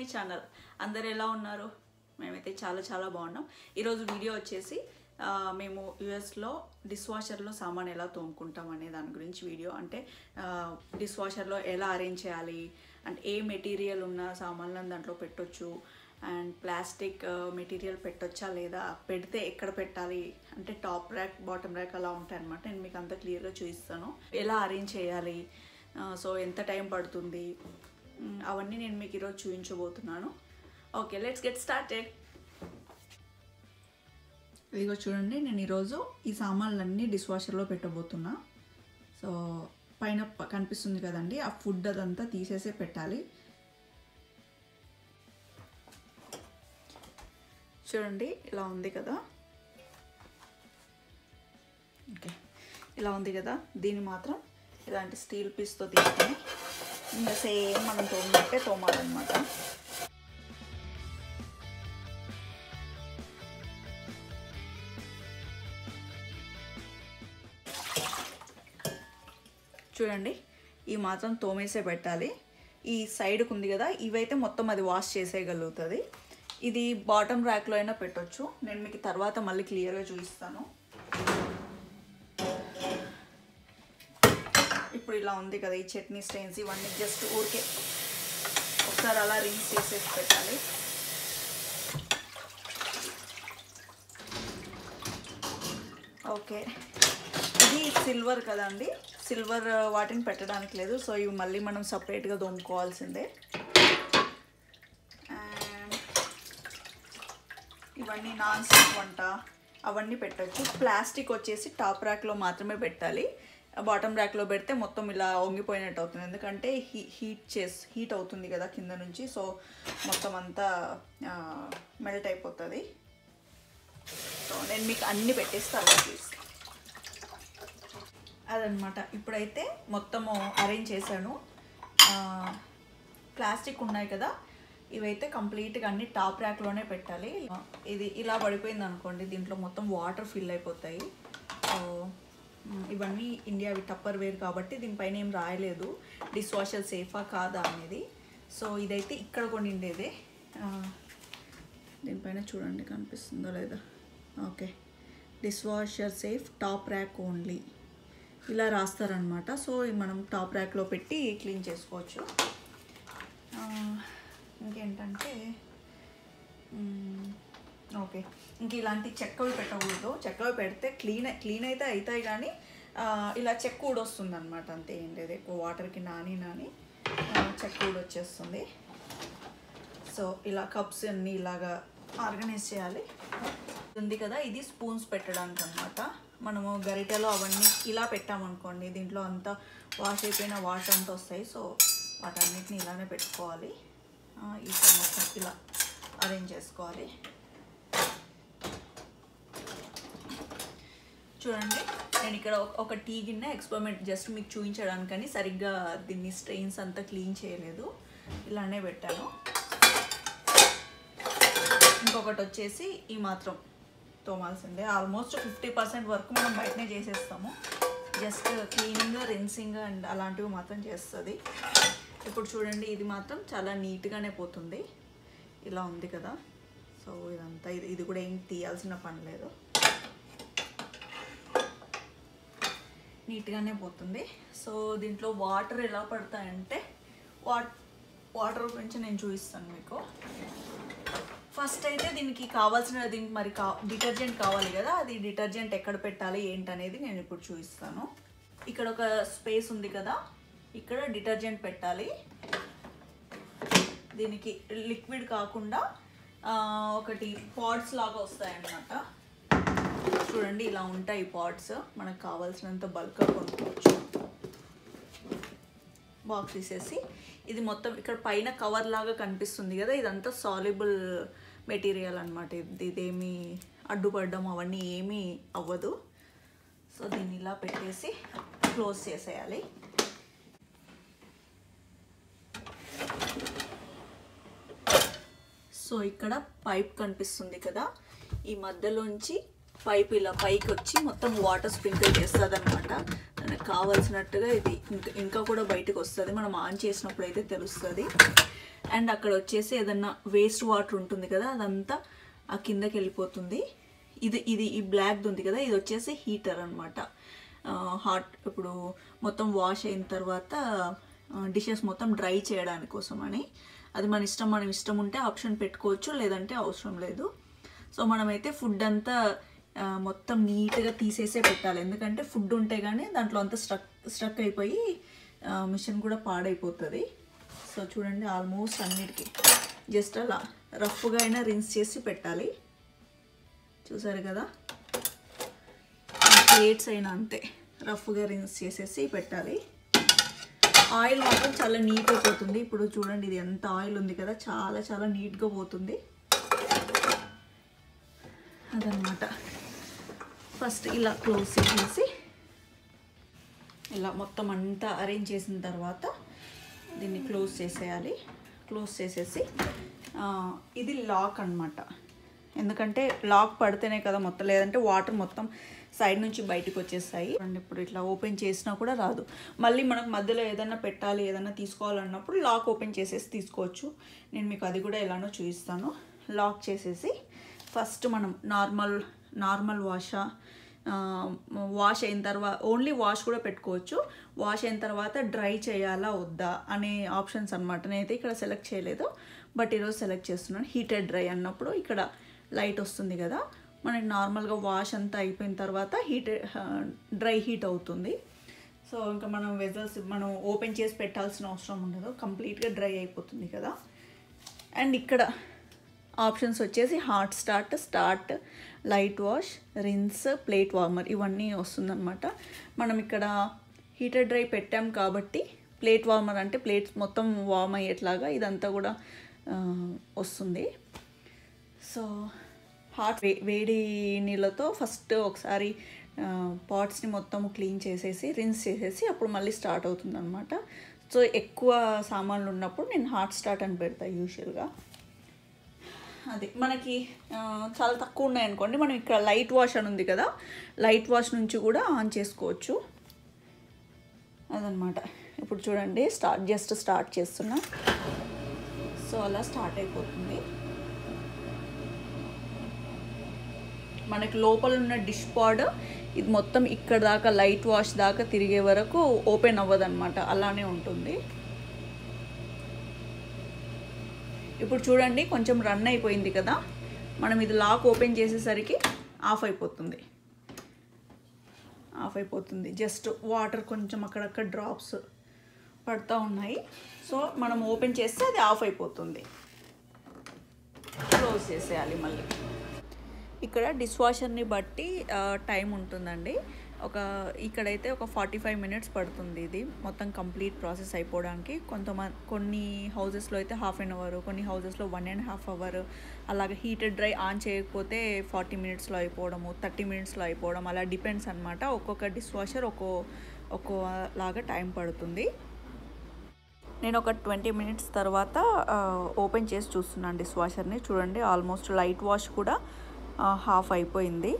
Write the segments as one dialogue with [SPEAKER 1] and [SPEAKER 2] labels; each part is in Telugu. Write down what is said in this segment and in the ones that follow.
[SPEAKER 1] మై ఛానల్ అందరు ఎలా ఉన్నారు మేమైతే చాలా చాలా బాగున్నాం ఈరోజు వీడియో వచ్చేసి ఆ, మేము యుఎస్లో డిష్ వాషర్లో సామాన్ ఎలా తోముకుంటాం అనే దాని గురించి వీడియో అంటే డిష్ వాషర్లో ఎలా అరేంజ్ చేయాలి అంటే ఏ మెటీరియల్ ఉన్న సామాన్లను దాంట్లో పెట్టొచ్చు అండ్ ప్లాస్టిక్ మెటీరియల్ పెట్టొచ్చా లేదా పెడితే ఎక్కడ పెట్టాలి అంటే టాప్ ర్యాక్ బాటమ్ ర్యాక్ అలా ఉంటాయి అనమాట నేను మీకు అంతా క్లియర్గా చూపిస్తాను ఎలా అరేంజ్ చేయాలి సో ఎంత టైం పడుతుంది మ్, అవన్నీ నేను మీకు ఈరోజు చూపించబోతున్నాను ఓకే లెట్స్ గెట్ స్టార్టెడ్ ఇదిగో చూడండి నేను ఈరోజు ఈ సామాన్లన్నీ డిష్ వాషర్లో పెట్టబోతున్నా సో పైన ప- కనిపిస్తుంది కదండి ఆ ఫుడ్ అదంతా తీసేసే పెట్టాలి చూడండి ఇలా ఉంది కదా ఓకే ఇలా ఉంది కదా దీన్ని మాత్రం ఇలాంటి స్టీల్ పీస్తో తీసుకొని ఇంకా సేమ్ మనం తోమినట్టే తోమాలన్నమాట చూడండి ఈ మాత్రం తోమేసే పెట్టాలి ఈ సైడ్కి ఉంది కదా ఇవైతే మొత్తం అది వాష్ చేసేయగలుగుతుంది ఇది బాటమ్ ర్యాక్లో అయినా పెట్టొచ్చు నేను మీకు తర్వాత మళ్ళీ క్లియర్గా చూపిస్తాను ఇప్పుడు ఇలా ఉంది కదా ఈ చట్నీ స్టెయిన్స్ ఇవన్నీ జస్ట్ ఊరికే ఒకసారి అలా రింగ్స్ చేసేసి పెట్టాలి ఓకే ఇది సిల్వర్ కదండి సిల్వర్ వాటిని పెట్టడానికి లేదు సో ఇవి మళ్ళీ మనం సపరేట్గా దోముకోవాల్సిందే And ఇవన్నీ నాన్ స్టిక్ వంట అవన్నీ పెట్టచ్చు ప్లాస్టిక్ వచ్చేసి టాప్ ర్యాక్లో మాత్రమే పెట్టాలి బాటమ్ ర్యాక్లో పెడితే మొత్తం ఇలా వంగిపోయినట్టు అవుతుంది ఎందుకంటే హీ హీట్ చేసి హీట్ అవుతుంది కదా కింద నుంచి సో మొత్తం అంతా మెల్ట్ అయిపోతుంది సో నేను మీకు అన్ని పెట్టేస్తాను ప్లీజ్ అదనమాట ఇప్పుడైతే మొత్తము అరేంజ్ చేశాను ఆ, ప్లాస్టిక్ ఉన్నాయి కదా ఇవైతే కంప్లీట్గా అన్ని టాప్ ర్యాక్లోనే పెట్టాలి ఆ, ఇది ఇలా పడిపోయింది అనుకోండి దీంట్లో మొత్తం వాటర్ ఫిల్ అయిపోతాయి సో మ్, ఇవన్నీ ఇండియావి టప్పర్ వేర్ కాబట్టి దీనిపైన ఏం రాయలేదు డిష్ వాషర్ సేఫా కాదా అనేది సో ఇదైతే ఇక్కడ కొనిండేదే ఆ, దీనిపైన చూడండి కనిపిస్తుందో లేదా okay dish washer safe top rack only ఇలా రాస్తారనమాట సో ఇది మనం టాప్ ర్యాక్లో పెట్టి క్లీన్ చేసుకోవచ్చు ఆ, ఇంకేంటంటే మ్, ఓకే ఇంక ఇలాంటి చెక్కవి పెట్టకూడదు చెక్కవి పెడితే క్లీన్ క్లీన్ అయితే అవుతాయి కానీ ఆ, ఇలా చెక్క ఊడొస్తుంది అనమాట అంతే ఏం లేదు ఎక్కువ వాటర్కి నాని నాని ఆ, చెక్క ఊడొచ్చేస్తుంది సో ఇలా కప్స్ అన్నీ ఇలాగా ఆర్గనైజ్ చేయాలి ఉంది కదా ఇది స్పూన్స్ పెట్టడానికి అనమాట మనము గరిటెలో అవన్నీ ఇలా పెట్టామనుకోండి దీంట్లో అంతా వాష్ అయిపోయిన వాటర్ అంతా వస్తాయి సో వాటన్నిటిని ఇలానే పెట్టుకోవాలి ఆ, ఈ మొత్తం ఇలా అరేంజ్ చేసుకోవాలి చూడండి నేను ఇక్కడ ఒక- ఒక టీ గిన్నె ఎక్స్పెరిమెంట్ జస్ట్ మీకు చూపించడానికని సరిగ్గా దీన్ని స్ట్రెయిన్స్ అంతా క్లీన్ చేయలేదు ఇలానే పెట్టాను ఇంకొకటి వచ్చేసి ఈ మాత్రం తోమాల్సిందే ఆల్మోస్ట్ ఫిఫ్టీ పర్సెంట్ వరకు మనం బయటనే చేసేస్తాము జస్ట్ క్లీనింగ్ రిన్సింగ్ అండ్ అలాంటివి మాత్రం చేస్తుంది ఇప్పుడు చూడండి ఇది మాత్రం చాలా నీట్గానే పోతుంది ఇలా ఉంది కదా సో ఇదంతా ఇది ఇది కూడా ఏం తీయాల్సిన పని లేదు నీట్గానే పోతుంది సో దీంట్లో వాటర్ ఎలా పడతాయంటే వాట్ వాటర్ గురించి నేను చూపిస్తాను మీకు ఫస్ట్ అయితే దీనికి కావాల్సిన దీనికి మరి కా డిటర్జెంట్ కావాలి కదా అది డిటర్జెంట్ ఎక్కడ పెట్టాలి ఏంటనేది నేను ఇప్పుడు చూపిస్తాను ఇక్కడ ఒక స్పేస్ ఉంది కదా ఇక్కడ డిటర్జెంట్ పెట్టాలి దీనికి లిక్విడ్ కాకుండా ఆ, ఒకటి పాట్స్ లాగా వస్తాయన్నమాట చూడండి ఇలా ఉంటాయి పాట్స్ మనకు కావాల్సినంత బల్క్గా కొనుక్కోవచ్చు బాక్స్ తీసేసి ఇది మొత్తం ఇక్కడ పైన కవర్ లాగా కనిపిస్తుంది కదా ఇదంతా సాల్యుబుల్ మెటీరియల్ అనమాట ఇది ఇదేమి అడ్డుపడడం అవన్నీ ఏమీ అవ్వదు సో దీన్ని ఇలా పెట్టేసి క్లోజ్ చేసేయాలి సో ఇక్కడ పైప్ కనిపిస్తుంది కదా ఈ మధ్యలోంచి పైప్ ఇలా పైకి వచ్చి మొత్తం వాటర్ స్ప్రింకిల్ చేస్తుంది అనమాట మనకు కావాల్సినట్టుగా ఇది ఇంకా ఇంకా కూడా బయటకు వస్తుంది మనం ఆన్ చేసినప్పుడు అయితే తెలుస్తుంది అండ్ అక్కడ వచ్చేసి ఏదన్నా వేస్ట్ వాటర్ ఉంటుంది కదా అదంతా ఆ కిందకి వెళ్ళిపోతుంది ఇది ఇది ఈ బ్లాక్ది ఉంది కదా ఇది వచ్చేసి హీటర్ అనమాట హాట్ ఇప్పుడు మొత్తం వాష్ అయిన తర్వాత డిషెస్ మొత్తం డ్రై చేయడానికి కోసం అని అది మన ఇష్టం మనం ఇష్టం ఉంటే ఆప్షన్ పెట్టుకోవచ్చు లేదంటే అవసరం లేదు సో మనమైతే ఫుడ్ అంతా ఆ, మొత్తం నీట్గా తీసేసే పెట్టాలి ఎందుకంటే ఫుడ్ ఉంటే కానీ దాంట్లో అంతా స్ట్రక్ స్ట్రక్ అయిపోయి మిషన్ కూడా పాడైపోతుంది సో చూడండి ఆల్మోస్ట్ అన్నిటికీ జస్ట్ అలా రఫ్గా అయినా రిన్స్ చేసి పెట్టాలి చూసారు కదా ప్లేట్స్ అయినా అంతే రఫ్గా రిన్స్ చేసేసి పెట్టాలి ఆయిల్ మాత్రం చాలా నీట్గా పోతుంది ఇప్పుడు చూడండి ఇది ఎంత ఆయిల్ ఉంది కదా చాలా చాలా నీట్గా పోతుంది అదనమాట ఫస్ట్ ఇలా క్లోజ్ చేసేసి ఇలా మొత్తం అంతా అరేంజ్ చేసిన తర్వాత దీన్ని క్లోజ్ చేసేయాలి క్లోజ్ చేసేసి ఆ, ఇది లాక్ అన్నమాట ఎందుకంటే లాక్ పడితేనే కదా మొత్తం లేదంటే వాటర్ మొత్తం సైడ్ నుంచి బయటకు వచ్చేస్తాయి అండ్ ఇప్పుడు ఇట్లా ఓపెన్ చేసినా కూడా రాదు మళ్ళీ మనకు మధ్యలో ఏదైనా పెట్టాలి ఏదైనా తీసుకోవాలన్నప్పుడు లాక్ ఓపెన్ చేసేసి తీసుకోవచ్చు నేను మీకు అది కూడా ఎలానో చూపిస్తాను లాక్ చేసేసి ఫస్ట్ మనం నార్మల్ నార్మల్ వాషా వాష్ అయిన తర్వాత ఓన్లీ వాష్ కూడా పెట్టుకోవచ్చు వాష్ అయిన తర్వాత డ్రై చేయాలా వద్దా అనే ఆప్షన్స్ అనమాట నేనైతే ఇక్కడ సెలెక్ట్ చేయలేదు బట్ ఈరోజు సెలెక్ట్ చేస్తున్నాను హీటెడ్ డ్రై అన్నప్పుడు ఇక్కడ లైట్ వస్తుంది కదా మనకి నార్మల్గా వాష్ అంతా అయిపోయిన తర్వాత హీట్ డ్రై హీట్ అవుతుంది సో ఇంకా మనం వెజల్స్ మనం ఓపెన్ చేసి పెట్టాల్సిన అవసరం ఉండదు కంప్లీట్గా డ్రై అయిపోతుంది కదా అండ్ ఇక్కడ ఆప్షన్స్ వచ్చేసి hot start start light wash rinse plate warmer ఇవన్నీ వస్తుందన్నమాట మనం ఇక్కడ హీటర్ డ్రై పెట్టాం కాబట్టి ప్లేట్ వార్మర్ అంటే ప్లేట్స్ మొత్తం వార్మ్ అయ్యేట్లాగా ఇదంతా కూడా ఆ, వస్తుంది సో హాట్ వే వేడి నీళ్ళతో ఫస్ట్ ఒకసారి పాట్స్ని మొత్తం క్లీన్ చేసేసి రిన్స్ చేసేసి అప్పుడు మళ్ళీ స్టార్ట్ అవుతుంది అనమాట సో ఎక్కువ సామాన్లు ఉన్నప్పుడు నేను హాట్ స్టార్ట్ అని పెడతాను యూజువల్గా అది మనకి ఆ, చాలా తక్కువ ఉన్నాయనుకోండి మనం ఇక్కడ లైట్ వాష్ అని ఉంది కదా లైట్ వాష్ నుంచి కూడా ఆన్ చేసుకోవచ్చు అదనమాట ఇప్పుడు చూడండి స్టార్ట్ జస్ట్ స్టార్ట్ చేస్తున్నా సో అలా స్టార్ట్ అయిపోతుంది మనకి లోపల ఉన్న డిష్ పాడ్ ఇది మొత్తం ఇక్కడ దాకా లైట్ వాష్ దాకా తిరిగే వరకు ఓపెన్ అవ్వదన్నమాట అలానే ఉంటుంది ఇప్పుడు చూడండి కొంచెం రన్ అయిపోయింది కదా మనం ఇది లాక్ ఓపెన్ చేసేసరికి ఆఫ్ అయిపోతుంది ఆఫ్ అయిపోతుంది జస్ట్ వాటర్ కొంచెం అక్కడక్కడ డ్రాప్స్ పడుతూ ఉన్నాయి సో మనం ఓపెన్ చేస్తే అది ఆఫ్ అయిపోతుంది క్లోజ్ చేసేయాలి మళ్ళీ ఇక్కడ డిష్ వాషర్ని బట్టి టైం ఉంటుందండి ఒక ఇక్కడైతే ఒక ఫార్టీ ఫైవ్ మినిట్స్ పడుతుంది ఇది మొత్తం కంప్లీట్ ప్రాసెస్ అయిపోవడానికి కొంతమంది కొన్ని హౌజెస్లో అయితే హాఫ్ అన్ అవర్ కొన్ని హౌజెస్లో వన్ అండ్ హాఫ్ అవర్ అలాగే హీటెడ్ డ్రై ఆన్ చేయకపోతే ఫార్టీ మినిట్స్లో అయిపోవడము థర్టీ మినిట్స్లో అయిపోవడం అలా డిపెండ్స్ అనమాట ఒక్కొక్క డిష్ వాషర్ ఒక్కో ఒక్కో లాగా టైం పడుతుంది నేను ఒక ట్వంటీ మినిట్స్ తర్వాత ఆ, ఓపెన్ చేసి చూస్తున్నాను డిష్ వాషర్ని చూడండి ఆల్మోస్ట్ లైట్ వాష్ కూడా ఆ, హాఫ్ అయిపోయింది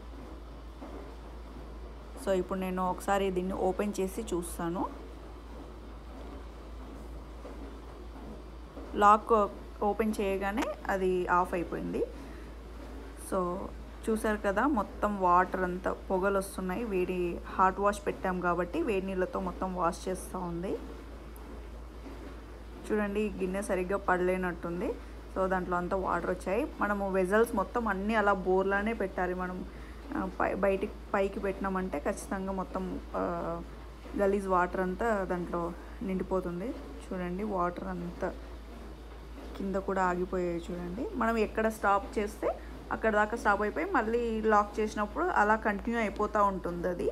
[SPEAKER 1] సో ఇప్పుడు నేను ఒకసారి దీన్ని ఓపెన్ చేసి చూస్తాను లాక్ ఓపెన్ చేయగానే అది ఆఫ్ అయిపోయింది సో చూసారు కదా మొత్తం వాటర్ అంతా పొగలు వస్తున్నాయి వేడి హాట్ వాష్ పెట్టాం కాబట్టి వేడి నీళ్ళతో మొత్తం వాష్ చేస్తూ ఉంది చూడండి ఈ గిన్నె సరిగ్గా పడలేనట్టుంది సో దాంట్లో అంతా వాటర్ వచ్చాయి మనము వెజల్స్ మొత్తం అన్నీ అలా బోర్లానే పెట్టాలి మనం ఆ, పై బయటికి పైకి పెట్టినామంటే ఖచ్చితంగా మొత్తం ఆ, గలీజ్ వాటర్ అంతా దాంట్లో నిండిపోతుంది చూడండి వాటర్ అంతా కింద కూడా ఆగిపోయాయి చూడండి మనం ఎక్కడ స్టాప్ చేస్తే అక్కడ దాకా స్టాప్ అయిపోయి మళ్ళీ లాక్ చేసినప్పుడు అలా కంటిన్యూ అయిపోతూ ఉంటుంది అది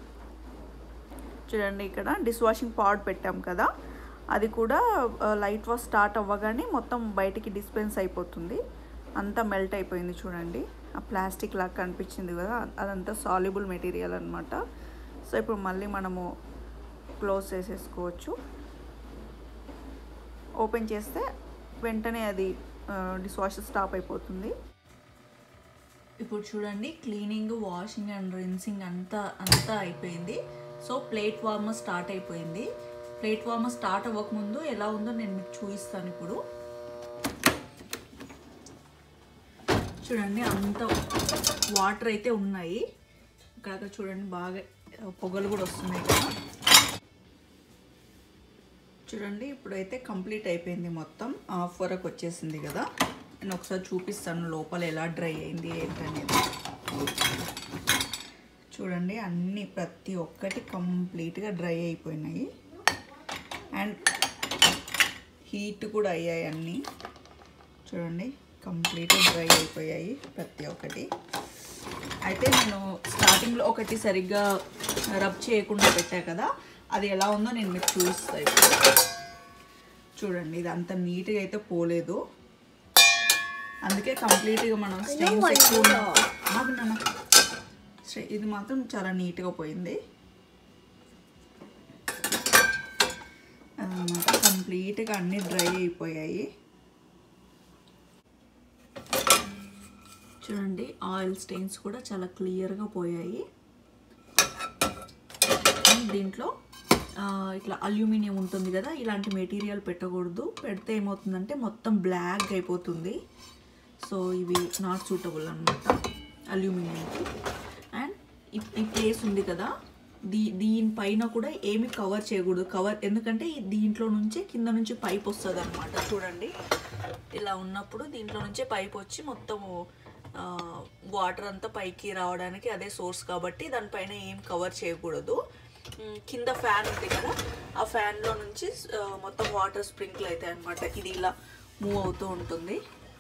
[SPEAKER 1] చూడండి ఇక్కడ డిష్ వాషింగ్ పాడ్ పెట్టాం కదా అది కూడా లైట్ వాష్ స్టార్ట్ అవ్వగానే మొత్తం బయటికి డిస్పెన్స్ అయిపోతుంది అంతా మెల్ట్ అయిపోయింది చూడండి ఆ ప్లాస్టిక్ లాగా కనిపించింది కదా అదంతా సాల్యుబుల్ మెటీరియల్ అనమాట సో ఇప్పుడు మళ్ళీ మనము క్లోజ్ చేసేసుకోవచ్చు ఓపెన్ చేస్తే వెంటనే అది డిష్ వాష్ స్టాప్ అయిపోతుంది ఇప్పుడు చూడండి క్లీనింగ్ వాషింగ్ అండ్ రిన్సింగ్ అంతా అంతా అయిపోయింది సో ప్లేట్ వార్మర్ స్టార్ట్ అయిపోయింది ప్లేట్ వార్మర్ స్టార్ట్ అవ్వకముందు ఎలా ఉందో నేను మీకు చూపిస్తాను ఇప్పుడు చూడండి అంత వాటర్ అయితే ఉన్నాయి ఇక్కడ చూడండి బాగా పొగలు కూడా వస్తున్నాయి కదా చూడండి ఇప్పుడైతే కంప్లీట్ అయిపోయింది మొత్తం హాఫ్ వరకు వచ్చేసింది కదా నేను ఒకసారి చూపిస్తాను లోపల ఎలా డ్రై అయింది ఏంటనేది చూడండి అన్నీ ప్రతి ఒక్కటి కంప్లీట్గా డ్రై అయిపోయినాయి అండ్ హీట్ కూడా అయ్యాయి అన్నీ చూడండి కంప్లీట్గా డ్రై అయిపోయాయి ప్రతి ఒక్కటి అయితే నేను స్టార్టింగ్లో ఒకటి సరిగ్గా రబ్ చేయకుండా పెట్టా కదా అది ఎలా ఉందో నేను మీకు చూపిస్తాను ఇప్పుడు చూడండి ఇది అంత నీట్గా అయితే పోలేదు అందుకే కంప్లీట్గా మనం స్టెయిన్స్ ఎక్కువ ఉన్న- ఆగు నాన్న. స్టే- ఇది మాత్రం చాలా నీట్గా పోయింది అన్నమాట కంప్లీట్గా అన్నీ డ్రై అయిపోయాయి చూడండి ఆయిల్ స్టెయిన్స్ కూడా చాలా క్లియర్గా పోయాయి అండ్ దీంట్లో ఆ, ఇట్లా అల్యూమినియం ఉంటుంది కదా ఇలాంటి మెటీరియల్ పెట్టకూడదు పెడితే ఏమవుతుందంటే మొత్తం బ్లాక్ అయిపోతుంది సో ఇవి నాట్ సూటబుల్ అనమాట అల్యూమినియంకి అండ్ ఈ- ఈ ప్లేస్ ఉంది కదా దీ దీనిపైన కూడా ఏమి కవర్ చేయకూడదు కవర్ ఎందుకంటే ఈ దీంట్లో నుంచి కింద నుంచి పైప్ వస్తుంది అనమాట చూడండి ఇలా ఉన్నప్పుడు దీంట్లో నుంచే పైప్ వచ్చి మొత్తము వాటర్ అంతా పైకి రావడానికి అదే సోర్స్ కాబట్టి దానిపైన ఏం కవర్ చేయకూడదు ఉమ్, కింద ఫ్యాన్ ఉంది కదా ఆ ఫ్యాన్లో నుంచి ఆ, మొత్తం వాటర్ స్ప్రింకిల్ అవుతాయి అనమాట ఇది ఇలా మూవ్ అవుతూ ఉంటుంది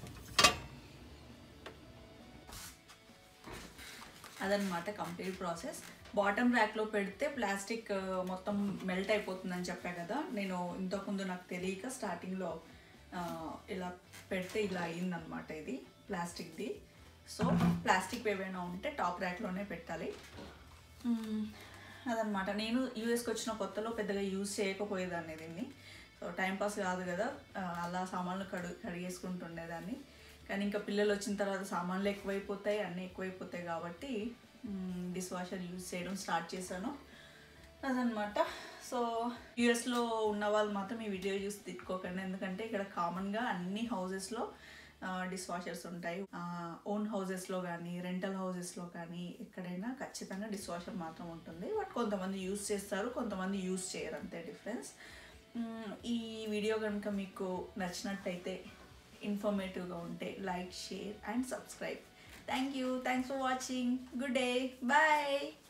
[SPEAKER 1] అదనమాట కంప్లీట్ ప్రాసెస్ బాటమ్ ర్యాక్లో పెడితే ప్లాస్టిక్ ఆ, మొత్తం మెల్ట్ అయిపోతుందని చెప్పా కదా నేను ఇంతకుముందు నాకు తెలియక స్టార్టింగ్లో ఆ, ఇలా పెడితే ఇలా అయిందనమాట ఇది ప్లాస్టిక్ది సో ప్లాస్టిక్ ఏవైనా ఉంటే టాప్ ర్యాక్లోనే పెట్టాలి మ్మ్. అదనమాట నేను యూఎస్కి వచ్చిన కొత్తలో పెద్దగా యూజ్ చేయకపోయేదాన్ని దీన్ని సో టైంపాస్ కాదు కదా ఆ, అలా సామాన్లు కడు కడిగేసుకుంటుండేదాన్ని కానీ ఇంకా పిల్లలు వచ్చిన తర్వాత సామాన్లు ఎక్కువైపోతాయి అన్నీ ఎక్కువైపోతాయి కాబట్టి డిష్ వాషర్ యూజ్ చేయడం స్టార్ట్ చేశాను అదనమాట సో యూఎస్లో ఉన్న వాళ్ళు మాత్రం ఈ వీడియో చూసి తిట్టుకోకండి ఎందుకంటే ఇక్కడ కామన్గా అన్ని హౌసెస్లో డిష్ వాషర్స్ ఉంటాయి ఓన్ హౌసెస్లో కానీ రెంటల్ హౌసెస్లో కానీ ఎక్కడైనా ఖచ్చితంగా డిష్ వాషర్ మాత్రం ఉంటుంది బట్ కొంతమంది యూస్ చేస్తారు కొంతమంది యూస్ చేయరు అంతే డిఫరెన్స్ మ్మ్, ఈ వీడియో కనుక మీకు నచ్చినట్టయితే ఇన్ఫర్మేటివ్గా ఉంటే like share and subscribe thank you thanks for watching good day bye